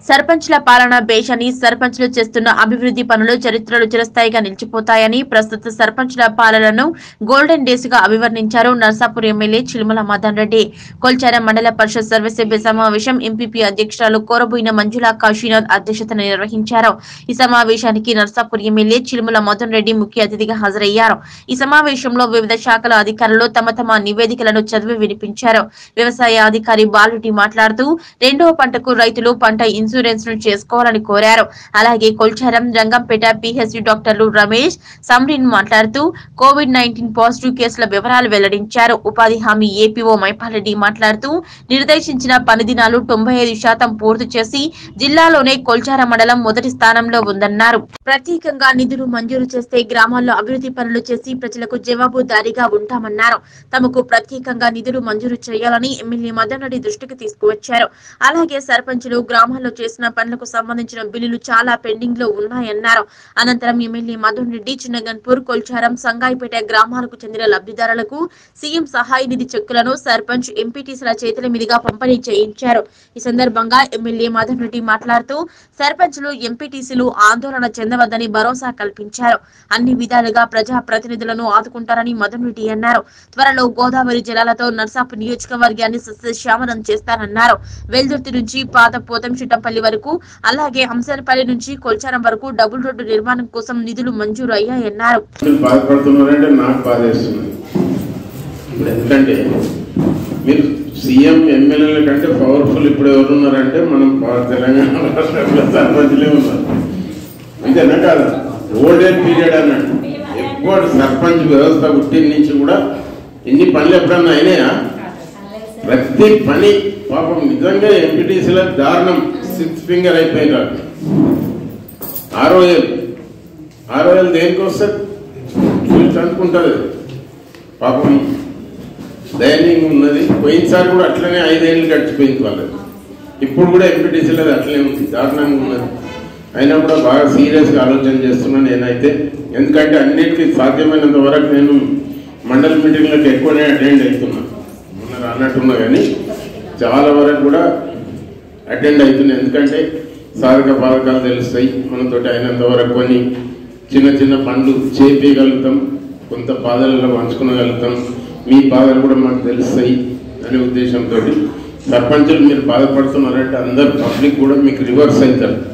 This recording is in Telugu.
సర్పంచ్ల పాలన బేషని సర్పంచ్లు చేస్తున్న అభివృద్ధి పనులు చరిత్రలో చిరస్థాయిగా నిలిచిపోతాయని ప్రస్తుత సర్పంచ్ల పాలనను గోల్డెన్ డేస్ గా అభివర్ణించారు నర్సాపూర్ ఎమ్మెల్యే చిలుమల మదన్ రెడ్డి కొల్చార మండల పరిషత్ సర్వసభ్య సమావేశం ఎంపీపీ అధ్యక్షురాలు కోరబోయిన మంజుల కాశీనాథ్ అధ్యక్షతన నిర్వహించారు ఈ సమావేశానికి నర్సాపూర్ ఎమ్మెల్యే చిలుమల మదన్ రెడ్డి ముఖ్య అతిథిగా హాజరయ్యారు ఈ సమావేశంలో వివిధ శాఖల అధికారులు తమ తమ నివేదికలను చదివి వినిపించారు వ్యవసాయ అధికారి బాలుటి మాట్లాడుతూ రెండవ పంటకు రైతులు పంట ఇన్సూరెన్స్ ను చేసుకోవాలని కోరారు అలాగే కొల్చారం రంగంపేట పిహెచ్సి డాక్టర్లు రమేష్ సమ్రిన్ మాట్లాడుతూ కోవిడ్ నైన్టీన్ పాజిటివ్ కేసుల వివరాలు వెల్లడించారు ఉపాధి హామీ ఏపీఓ మైపాలరెడ్డి మాట్లాడుతూ నిర్దేశించిన పని దినాలు తొంభై ఐదు శాతం పూర్తి చేసి జిల్లాలోనే కొల్చార మండలం మొదటి స్థానంలో ఉందన్నారు ప్రత్యేకంగా నిధులు మంజూరు చేస్తే గ్రామాల్లో అభివృద్ధి పనులు చేసి ప్రజలకు జవాబుదారీగా ఉంటామన్నారు తమకు ప్రత్యేకంగా నిధులు మంజూరు చేయాలని ఎమ్మెల్యే మదన్ రెడ్డి దృష్టికి తీసుకువచ్చారు అలాగే సర్పంచులు గ్రామాల్లో చేసిన పనులకు సంబంధించిన బిల్లులు చాలా పెండింగ్ లో ఉన్నాయన్నారు అనంతరం ఎమ్మెల్యే మదన్ రెడ్డి చిన్నగన్పూర్ కొల్చారం సంగాయిపేట గ్రామాలకు చెందిన లబ్ధిదారులకు సీఎం సహాయ నిధి చెక్కులను సర్పంచ్ ఎంపీటీసీల చేతుల మీదుగా పంపిణీ చేయించారు ఈ సందర్భంగా ఎమ్మెల్యే మదన్ రెడ్డి మాట్లాడుతూ సర్పంచ్లు ఎంపీటీసీలు ఆందోళన చెందవద్దని భరోసా కల్పించారు అన్ని విధాలుగా ప్రజా ప్రతినిధులను ఆదుకుంటారని మదన్ రెడ్డి అన్నారు త్వరలో గోదావరి జలాలతో నర్సాపు నియోజకవర్గాన్ని సస్యశ్యామలం చేస్తానన్నారు వెల్దుర్తి నుంచి పాత పోతంశెట్టంపల్లి వరకు అలాగే హంసనపల్లి నుంచి కొల్చారం వరకు డబుల్ రోడ్డు నిర్మాణం కోసం నిధులు మంజూరు అయ్యాయన్నారు మీరు బాధపడుతున్నారంటే నాకు బాధేస్తున్నది ఇప్పుడు ఎందుకంటే మీరు సీఎం ఎమ్మెల్యేల కంటే పవర్ఫుల్ ఇప్పుడు ఎవరున్నారంటే మనం పా- తెలంగాణ రాష్ట్రంలో సర్పంచ్లే ఉన్నారు అంతేనా కాదా ఓల్డెన్ పీరియడ్ అన్నట్టు ఎక్కువ సర్పంచ్ వ్యవస్థ పుట్టిన నుంచి కూడా ఎన్ని పనులు ఎప్పుడన్నా అయినాయా ప్రతి పని పాపం నిజంగా ఎంపీటీసీల దారుణం సిక్స్ ఫింగర్ అయిపోయినారు ఆరో ఏళ్ళు ఆరో ఏళ్ళు దేనికి వస్తుంది చూసి అనుకుంటుంది పాపం దయనీయంగా ఉన్నది పోయినసారి కూడా అట్లనే ఐదేళ్ళు గడిచిపోయింది వాళ్ళది ఇప్పుడు కూడా ఎంపీటీసీలది అట్లనే ఉంది దారుణంగా ఉన్నది అయినా కూడా బాగా సీరియస్గా ఆలోచన చేస్తున్నాను నేనైతే ఎందుకంటే అన్నిటికీ సాధ్యమైనంత వరకు నేను మండల మీటింగ్లకు ఎక్కువనే అటెండ్ అవుతున్నాను మొన్న అన్నట్టున్నా కానీ చాలా వరకు కూడా అటెండ్ అవుతున్నాయి ఎందుకంటే సాధక బాధకాలు తెలుస్తాయి మనతోటి అయినంత వరకు కొన్ని చిన్న చిన్న పనులు చేపించగలుగుతాం కొంత బాధలలో పంచుకోగలుగుతాం మీ బాధలు కూడా మాకు తెలుస్తాయి అనే ఉద్దేశంతో సర్పంచులు మీరు బాధపడుతున్నారంటే అందరు పబ్లిక్ కూడా మీకు రివర్స్ అవుతారు